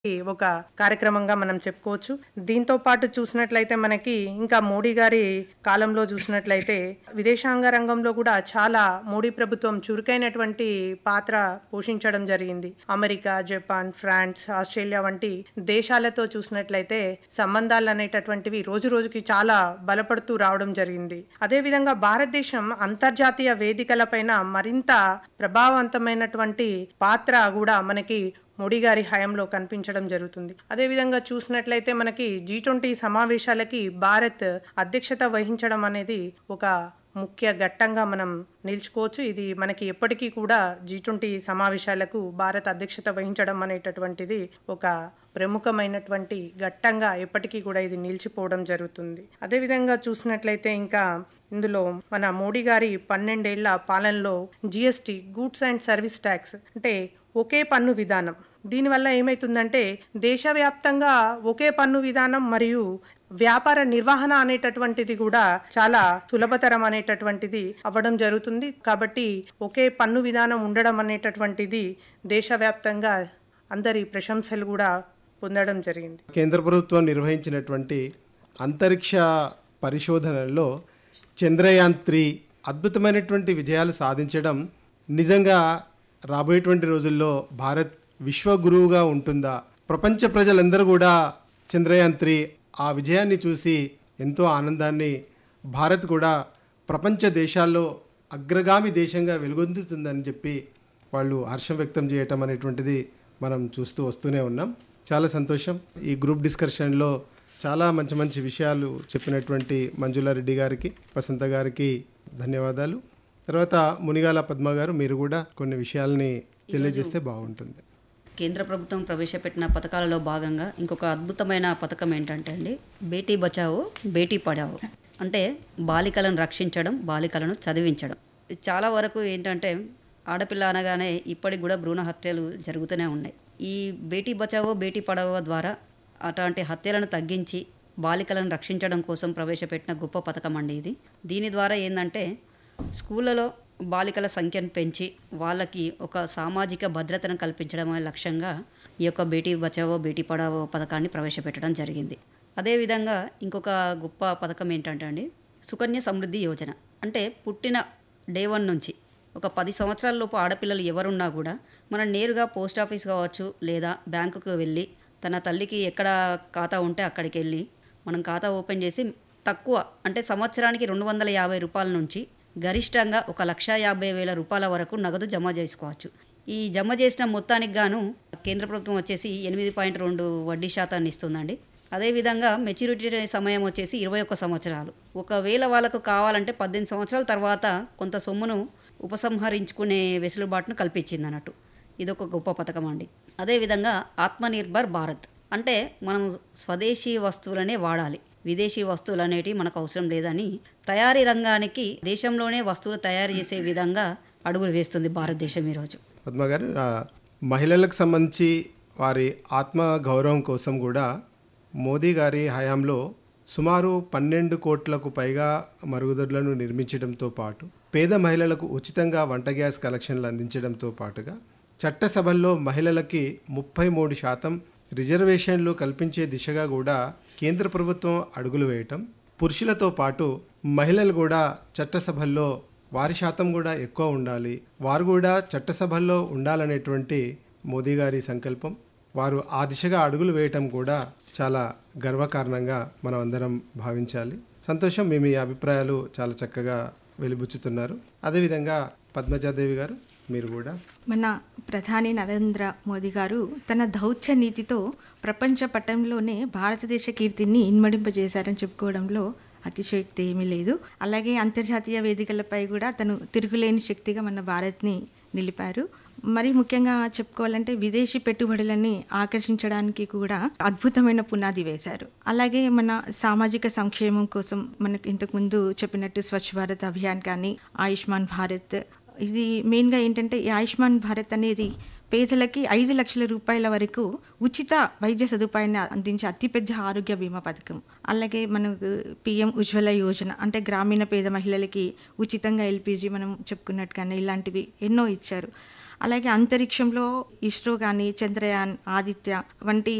ఒక కార్యక్రమంగా మనం చెప్పుకోవచ్చు దీంతో పాటు చూసినట్లయితే మనకి ఇంకా మోడీ గారి కాలంలో చూసినట్లయితే విదేశాంగ రంగంలో కూడా చాలా మోడీ ప్రభుత్వం చురుకైనటువంటి పాత్ర పోషించడం జరిగింది అమెరికా జపాన్ ఫ్రాన్స్ ఆస్ట్రేలియా వంటి దేశాలతో చూసినట్లయితే సంబంధాలు అనేటటువంటివి రోజు రోజుకి చాలా బలపడుతూ రావడం జరిగింది అదేవిధంగా భారతదేశం అంతర్జాతీయ వేదికలపైన మరింత ప్రభావవంతమైనటువంటి పాత్ర కూడా మనకి మోడీ గారి హయాంలో కనిపించడం జరుగుతుంది అదేవిధంగా చూసినట్లయితే మనకి జీ ట్వంటీ సమావేశాలకి భారత్ అధ్యక్షత వహించడం అనేది ఒక ముఖ్య ఘట్టంగా మనం నిల్చుకోవచ్చు ఇది మనకి ఎప్పటికీ కూడా జీ ట్వంటీ సమావేశాలకు భారత్ అధ్యక్షత వహించడం అనేటటువంటిది ఒక ప్రముఖమైనటువంటి ఘట్టంగా ఎప్పటికీ కూడా ఇది నిలిచిపోవడం జరుగుతుంది అదేవిధంగా చూసినట్లయితే ఇంకా ఇందులో మన మోడీ గారి పన్నెండేళ్ల పాలనలో GST goods and service tax అంటే ఒకే పన్ను విధానం దీనివల్ల ఏమవుతుందంటే దేశవ్యాప్తంగా ఒకే పన్ను విధానం మరియు వ్యాపార నిర్వహణ అనేటటువంటిది కూడా చాలా సులభతరం అనేటటువంటిది అవ్వడం జరుగుతుంది కాబట్టి ఒకే పన్ను విధానం ఉండడం అనేటటువంటిది దేశవ్యాప్తంగా అందరి ప్రశంసలు కూడా పొందడం జరిగింది కేంద్ర ప్రభుత్వం నిర్వహించినటువంటి అంతరిక్ష పరిశోధనల్లో చంద్రయాన్ త్రీ అద్భుతమైనటువంటి విజయాలు సాధించడం నిజంగా రాబోయేటువంటి రోజుల్లో భారత్ విశ్వగురువుగా ఉంటుందా ప్రపంచ ప్రజలందరూ కూడా చంద్రయాన్ త్రీ ఆ విజయాన్ని చూసి ఎంతో ఆనందాన్ని భారత్ కూడా ప్రపంచ దేశాల్లో అగ్రగామి దేశంగా వెలుగొందుతుందని చెప్పి వాళ్ళు హర్షం వ్యక్తం చేయటం అనేటువంటిది మనం చూస్తూ వస్తూనే ఉన్నాం చాలా సంతోషం ఈ గ్రూప్ డిస్కషన్లో చాలా మంచి మంచి విషయాలు చెప్పినటువంటి మంజులారెడ్డి గారికి వసంత గారికి ధన్యవాదాలు తర్వాత మునిగాల పద్మ గారు మీరు కూడా కొన్ని విషయాల్ని తెలియజేస్తే బాగుంటుంది కేంద్ర ప్రభుత్వం ప్రవేశపెట్టిన పథకాలలో భాగంగా ఇంకొక అద్భుతమైన పథకం ఏంటంటే అండి బేటీ బచావో బేటీ పడావో అంటే బాలికలను రక్షించడం బాలికలను చదివించడం చాలా వరకు ఏంటంటే ఆడపిల్ల అనగానే ఇప్పటికి కూడా భ్రూణ హత్యలు జరుగుతూనే ఉన్నాయి ఈ బేటీ బచావో బేటీ పడావో ద్వారా అట్లాంటి హత్యలను తగ్గించి బాలికలను రక్షించడం కోసం ప్రవేశపెట్టిన గొప్ప పథకం అండి ఇది దీని ద్వారా ఏంటంటే స్కూళ్ళలో బాలికల సంఖ్యను పెంచి వాళ్ళకి ఒక సామాజిక భద్రతను కల్పించడం అనే లక్ష్యంగా ఈ యొక్క బేటీ బచావో బేటీ పడావో పథకాన్ని ప్రవేశపెట్టడం జరిగింది అదేవిధంగా ఇంకొక గొప్ప పథకం ఏంటంటే అండి సుకన్య సమృద్ధి యోజన అంటే పుట్టిన డే వన్ నుంచి ఒక పది సంవత్సరాల లోపు ఆడపిల్లలు ఎవరున్నా కూడా మనం నేరుగా పోస్ట్ ఆఫీస్ కావచ్చు లేదా బ్యాంకుకు వెళ్ళి తన తల్లికి ఎక్కడ ఖాతా ఉంటే అక్కడికి వెళ్ళి మనం ఖాతా ఓపెన్ చేసి తక్కువ అంటే సంవత్సరానికి రెండు వందల యాభై రూపాయల నుంచి గరిష్టంగా ఒక లక్ష యాభై వేల రూపాయల వరకు నగదు జమ చేసుకోవచ్చు ఈ జమ చేసిన మొత్తానికి గాను కేంద్ర ప్రభుత్వం వచ్చేసి ఎనిమిది పాయింట్ రెండు వడ్డీ శాతాన్ని ఇస్తుందండి అదేవిధంగా మెచ్యూరిటీ సమయం వచ్చేసి ఇరవై ఒక్క సంవత్సరాలు ఒకవేళ వాళ్ళకు కావాలంటే పద్దెనిమిది సంవత్సరాల తర్వాత కొంత సొమ్మును ఉపసంహరించుకునే వెసులుబాటును కల్పించింది అన్నట్టు ఇది ఒక గొప్ప పథకం అండి అదేవిధంగా ఆత్మనిర్భర్ భారత్ అంటే మనం స్వదేశీ వస్తువులనే వాడాలి విదేశీ వస్తువులు అనేటివి మనకు అవసరం లేదని తయారీ రంగానికి దేశంలోనే వస్తువులు తయారు చేసే విధంగా అడుగులు వేస్తుంది భారతదేశం ఈరోజు పద్మ గారు ఆ, మహిళలకు సంబంధించి వారి ఆత్మ గౌరవం కోసం కూడా మోదీ గారి హయాంలో సుమారు పన్నెండు కోట్లకు పైగా మరుగుదొడ్లను నిర్మించడంతో పాటు పేద మహిళలకు ఉచితంగా వంట గ్యాస్ కలెక్షన్లు అందించడంతో పాటుగా చట్టసభల్లో మహిళలకి ముప్పై మూడు శాతం రిజర్వేషన్లు కల్పించే దిశగా కూడా కేంద్ర ప్రభుత్వం అడుగులు వేయటం పురుషులతో పాటు మహిళలు కూడా చట్టసభల్లో వారి శాతం కూడా ఎక్కువ ఉండాలి వారు కూడా చట్టసభల్లో ఉండాలనేటువంటి మోదీ గారి సంకల్పం వారు ఆ దిశగా అడుగులు వేయటం కూడా చాలా గర్వకారణంగా మనం అందరం భావించాలి సంతోషం మీ మీ అభిప్రాయాలు చాలా చక్కగా వెలిబుచ్చుతున్నారు అదేవిధంగా పద్మజాదేవి గారు మీరు కూడా మన ప్రధాని నరేంద్ర మోదీ గారు తన దౌత్య నీతితో ప్రపంచ పటంలోనే భారతదేశ కీర్తిని ఇన్మడింపజేశారని చెప్పుకోవడంలో అతిశయోక్తి ఏమీ లేదు అలాగే అంతర్జాతీయ వేదికలపై కూడా తను తిరుగులేని శక్తిగా మన భారత్ని నిలిపారు మరి ముఖ్యంగా చెప్పుకోవాలంటే విదేశీ పెట్టుబడులని ఆకర్షించడానికి కూడా అద్భుతమైన పునాది వేశారు అలాగే మన సామాజిక సంక్షేమం కోసం మనకు ఇంతకుముందు చెప్పినట్టు స్వచ్ఛ భారత్ అభియాన్ కానీ ఆయుష్మాన్ భారత్ ఇది మెయిన్గా ఏంటంటే ఈ ఆయుష్మాన్ భారత్ అనేది పేదలకి ఐదు లక్షల రూపాయల వరకు ఉచిత వైద్య సదుపాయాన్ని అందించే అతిపెద్ద ఆరోగ్య బీమా పథకం అలాగే మనకు పిఎం ఉజ్వల యోజన అంటే గ్రామీణ పేద మహిళలకి ఉచితంగా ఎల్పిజి మనం చెప్పుకున్నట్టుగానే ఇలాంటివి ఎన్నో ఇచ్చారు అలాగే అంతరిక్షంలో ఇస్రో కానీ చంద్రయాన్ ఆదిత్య వంటి